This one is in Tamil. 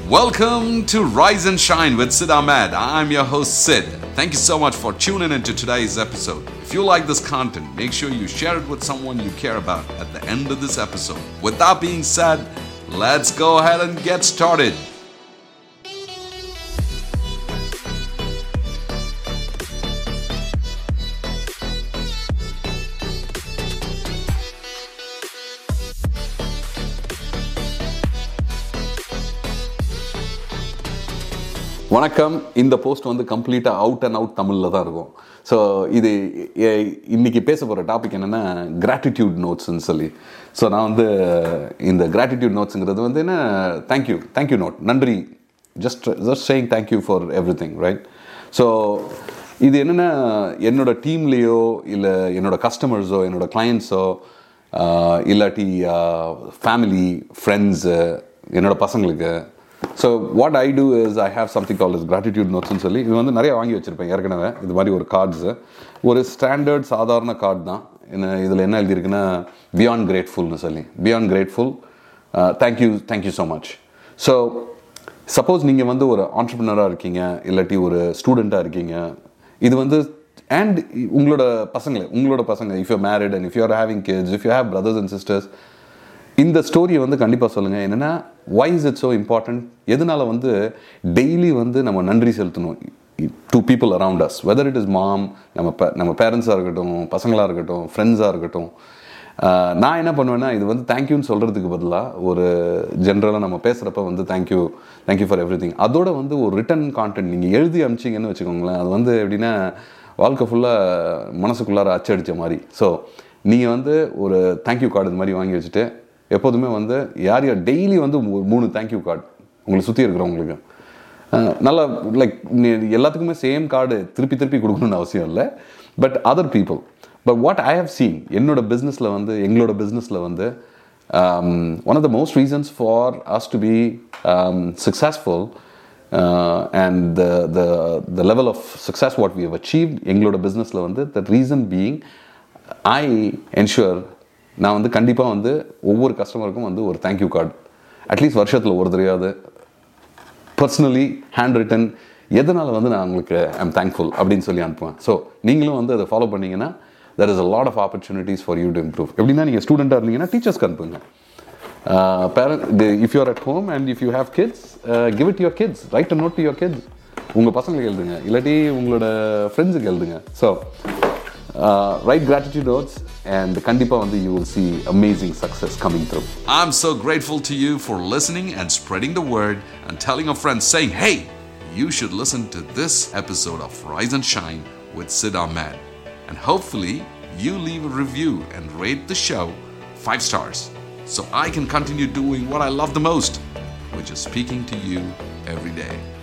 Welcome to Rise and Shine with Sid Ahmed. I'm your host Sid. Thank you so much for tuning into today's episode. If you like this content, make sure you share it with someone you care about at the end of this episode. With that being said, let's go ahead and get started. வணக்கம் இந்த போஸ்ட் வந்து கம்ப்ளீட்டாக அவுட் அண்ட் அவுட் தமிழில் தான் இருக்கும் ஸோ இது எ- இன்னைக்கு பேச போகிற டாபிக் என்னென்னா கிராட்டிடியூட் நோட்ஸ்னு சொல்லி ஸோ நான் வந்து இந்த கிராட்டிடியூட் நோட்ஸுங்கிறது வந்து என்ன தேங்க்யூ தேங்க்யூ நோட் நன்றி just just saying thank you for everything right so இது என்னென்னா என்னோட டீம்லேயோ இல்லை என்னோட கஸ்டமர்ஸோ என்னோட கிளையண்ட்ஸோ இல்லாட்டி ஃபேமிலி ஃப்ரெண்ட்ஸு என்னோட பசங்களுக்கு so what I do is I have something call is gratitude நோட்ஸ்னு சொல்லி இது வந்து நிறைய வாங்கி வச்சுருப்பேன் ஏற்கனவே இது மாதிரி ஒரு கார்ட்ஸு ஒரு ஸ்டாண்டர்ட் சாதாரண கார்டு தான் என்ன இதில் என்ன எழுதியிருக்குன்னா பியாண்ட் கிரேட்ஃபுல்னு சொல்லி beyond grateful thank you thank you so much so suppose நீங்கள் வந்து ஒரு ஆண்டர்பிரினராக இருக்கீங்க இல்லாட்டி ஒரு ஸ்டூடெண்ட்டாக இருக்கீங்க இது வந்து அண்ட் உங்களோட பசங்களே உங்களோட பசங்க if you married and if you are having kids if you have brothers and sisters இந்த ஸ்டோரியை வந்து கண்டிப்பாக சொல்லுங்கள் என்னென்னா why is it so important எதனால வந்து டெய்லி வந்து நம்ம நன்றி செலுத்தணும் to people around as whether it is mom நம்ம பே நம்ம பேரண்ட்ஸாக இருக்கட்டும் பசங்களாக இருக்கட்டும் ஃப்ரெண்ட்ஸாக இருக்கட்டும் ஆஹ் நான் என்ன பண்ணுவேன்னா இது வந்து தேங்க்யூன்னு சொல்கிறதுக்கு பதிலாக ஒரு ஜென்ரலாக நம்ம பேசுகிறப்ப வந்து thank you thank you for everything அதோட வந்து ஒரு ரிட்டன் கான்டென்ட் நீங்கள் எழுதி அமிச்சிங்கன்னு வச்சுக்கோங்களேன் அது வந்து எப்படின்னா வாழ்க்கை ஃபுல்லாக மனசுக்குள்ளார அச்சடித்த மாதிரி ஸோ நீங்கள் வந்து ஒரு தேங்க்யூ கார்டு இது மாதிரி வாங்கி வச்சுட்டு எப்போதுமே வந்து யார் யார் டெய்லி வந்து ஒரு மூணு தேங்க்யூ கார்டு உங்களை சுற்றி இருக்கிறவங்களுக்கு அஹ் நல்லா லைக் எல்லாத்துக்குமே சேம் கார்டு திருப்பி திருப்பி கொடுக்கணும்னு அவசியம் இல்லை but other people but what I have seen என்னோட பிஸ்னஸில் வந்து எங்களோட பிஸ்னஸில் வந்து one of the most reasons for us to be successful and the the the level of success what we have achieve எங்களோட பிஸ்னஸில் வந்து the reason being I ensure நான் வந்து கண்டிப்பாக வந்து ஒவ்வொரு கஸ்டமருக்கும் வந்து ஒரு தேங்க்யூ கார்டு அட்லீஸ்ட் வருஷத்தில் ஒரு தடவையாவது பர்சனலி ஹேண்ட் ரிட்டன் எதனால் வந்து நான் உங்களுக்கு ஐம் தேங்க்ஃபுல் அப்படின்னு சொல்லி அனுப்புவேன் ஸோ நீங்களும் வந்து அதை ஃபாலோ பண்ணீங்கன்னா there is a lot of opportunities for you to improve எப்படின்னா நீங்கள் ஸ்டூடெண்ட்டாக இருந்தீங்கன்னா டீச்சர்ஸ்க்கு அனுப்புங்க parent if you are at home and if you have kids give it your kids write a note to your kids உங்கள் பசங்களுக்கு எழுதுங்க இல்லாட்டி உங்களோட ஃப்ரெண்ட்ஸுக்கு எழுதுங்க so write gratitude notes and கண்டிப்பாக வந்து you will see amazing success coming through I'm so grateful to you for listening and spreading the word and telling your friends, saying, hey, you should listen to this episode of Rise and Shine with Sid Ahmed. And hopefully, you leave a review and rate the show five stars so I can continue doing what I love the most, which is speaking to you every day.